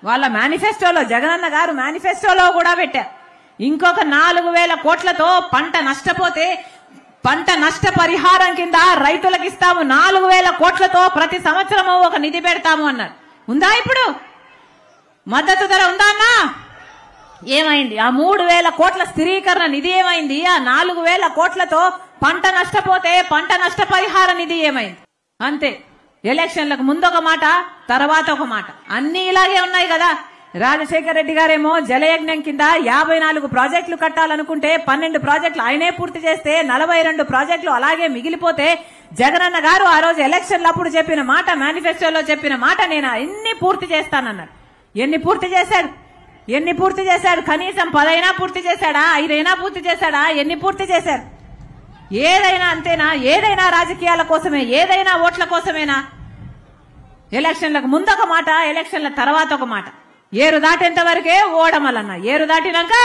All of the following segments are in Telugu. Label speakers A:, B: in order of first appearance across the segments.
A: వాళ్ళ మేనిఫెస్టోలో జగనన్న గారు మేనిఫెస్టోలో కూడా పెట్టారు ఇంకొక నాలుగు వేల కోట్లతో పంట నష్టపోతే పంట నష్ట పరిహారం కింద రైతులకు ఇస్తాము నాలుగు వేల కోట్లతో ప్రతి సంవత్సరము ఒక నిధి పెడతాము అన్నారు ఉందా ఇప్పుడు మద్దతు ధర ఉందా అన్నా ఏమైంది ఆ మూడు వేల కోట్ల స్థిరీకరణ నిధి ఏమైంది ఆ నాలుగు వేల కోట్లతో పంట నష్టపోతే పంట నష్ట పరిహార నిధి ఏమైంది అంతే ఎలక్షన్లకు ముందు ఒక మాట తర్వాత ఒక మాట అన్ని ఇలాగే ఉన్నాయి కదా రాజశేఖర రెడ్డి గారేమో జలయజ్ఞం కింద యాభై నాలుగు ప్రాజెక్టులు కట్టాలనుకుంటే పన్నెండు ప్రాజెక్టులు ఆయనే పూర్తి చేస్తే నలభై రెండు ప్రాజెక్టులు అలాగే మిగిలిపోతే జగనన్న గారు ఆ రోజు ఎలక్షన్లప్పుడు చెప్పిన మాట మేనిఫెస్టోలో చెప్పిన మాట నేను అన్ని పూర్తి చేస్తానన్నాడు ఎన్ని పూర్తి చేశాడు ఎన్ని పూర్తి చేశాడు కనీసం పదైనా పూర్తి చేశాడా ఐదైనా పూర్తి చేశాడా ఎన్ని పూర్తి చేశారు ఏదైనా అంతేనా ఏదైనా రాజకీయాల కోసమే ఏదైనా ఓట్ల కోసమేనా ఎలక్షన్లకు ముందు ఒక మాట ఎలక్షన్ల తర్వాత ఒక మాట ఏరు దాటేంత వరకే ఓడమల్లన్న ఏరు దాటినాక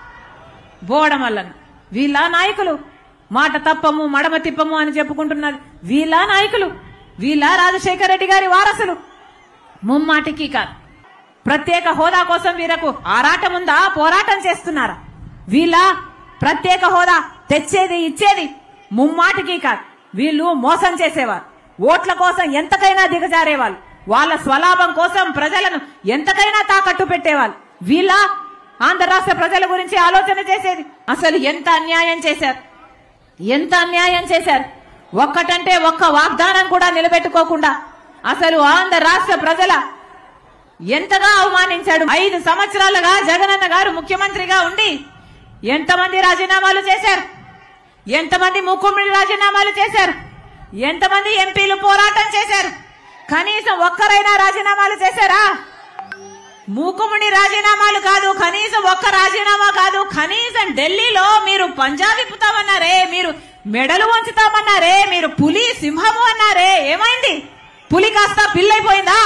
A: బోడమల్లన్న వీళ్ళ నాయకులు మాట తప్పము మడమ తిప్పము అని చెప్పుకుంటున్నారు వీళ్ళ నాయకులు వీళ్ళ రాజశేఖర రెడ్డి గారి వారసులు ముమ్మాటికి కాదు ప్రత్యేక హోదా కోసం వీరకు ఆరాటం ఉందా పోరాటం చేస్తున్నారా వీళ్ళ ప్రత్యేక హోదా తెచ్చేది ఇచ్చేది ముమ్మాటికి కాదు వీళ్ళు మోసం చేసేవారు ఓట్ల కోసం ఎంతకైనా దిగజారేవాళ్ళు వాళ్ళ స్వలాభం కోసం ప్రజలను ఎంతకైనా తాకట్టు పెట్టేవాళ్ళు వీళ్ళ ఆంధ్ర రాష్ట్ర ప్రజల గురించి ఆలోచన చేసేది అసలు ఎంత అన్యాయం చేశారు ఎంత అన్యాయం చేశారు ఒక్కటంటే ఒక్క వాగ్దానం కూడా నిలబెట్టుకోకుండా అసలు ఆంధ్ర రాష్ట్ర ప్రజల ఎంతగా అవమానించాడు ఐదు సంవత్సరాలుగా జగనన్న గారు ముఖ్యమంత్రిగా ఉండి ఎంతమంది రాజీనామాలు చేశారు ఎంతమంది ముఖ్యమంత్రి రాజీనామాలు చేశారు ఎంతమంది ఎంపీలు పోరాటం చేశారు కనీసం ఒక్కరైనా రాజీనామాలు చేశారా మూకుముడి రాజీనామాలు కాదు కనీసం ఒక్క రాజీనామా కాదు కనీసం ఢిల్లీలో మీరు పంజాబ్ ఇప్పుతామన్నారే మీరు మెడలు వంచుతామన్నారే మీరు పులి సింహము అన్నారే ఏమైంది పులి కాస్త పిల్లైపోయిందా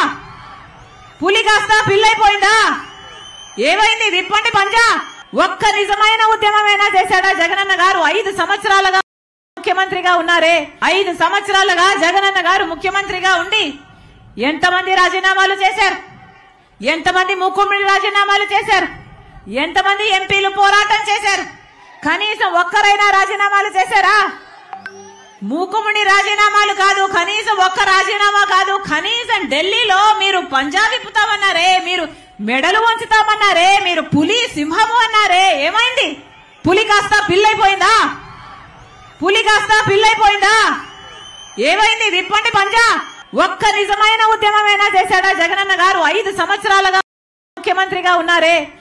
A: పులి కాస్త పిల్లైపోయిందా ఏమైంది విప్పండి పంజా ఒక్క నిజమైన ఉద్యమమైనా చేశాడా జగనన్న గారు ఐదు సంవత్సరాలుగా ముఖ్యమంత్రిగా ఉన్నారే ఐదు సంవత్సరాలుగా జగనన్న గారు ముఖ్యమంత్రిగా ఉండి ఎంతమంది రాజీనామాలు చేశారు ఎంతమంది ముఖ్యమంత్రి రాజీనామాలు చేశారు ఎంతమంది ఎంపీలు పోరాటం చేశారు కనీసం ఒక్కరైనా రాజీనామాలు చేశారా మూకుముడి రాజీనామాలు కాదు కనీసం ఒక్క రాజీనామా కాదు కనీసం ఢిల్లీలో మీరు పంజాబ్ ఇప్పుతామన్నారే మీరు మెడలు వంచుతామన్నారే మీరు పులి సింహము అన్నారే ఏమైంది పులి కాస్త పిల్లైపోయిందా పులి కాస్త పిల్లైపోయిందా ఏమైంది విప్పండి పంజా ఒక్క నిజమైన ఉద్యమమైనా చేశాడా జగనన్న గారు ఐదు సంవత్సరాలుగా ముఖ్యమంత్రిగా ఉన్నారే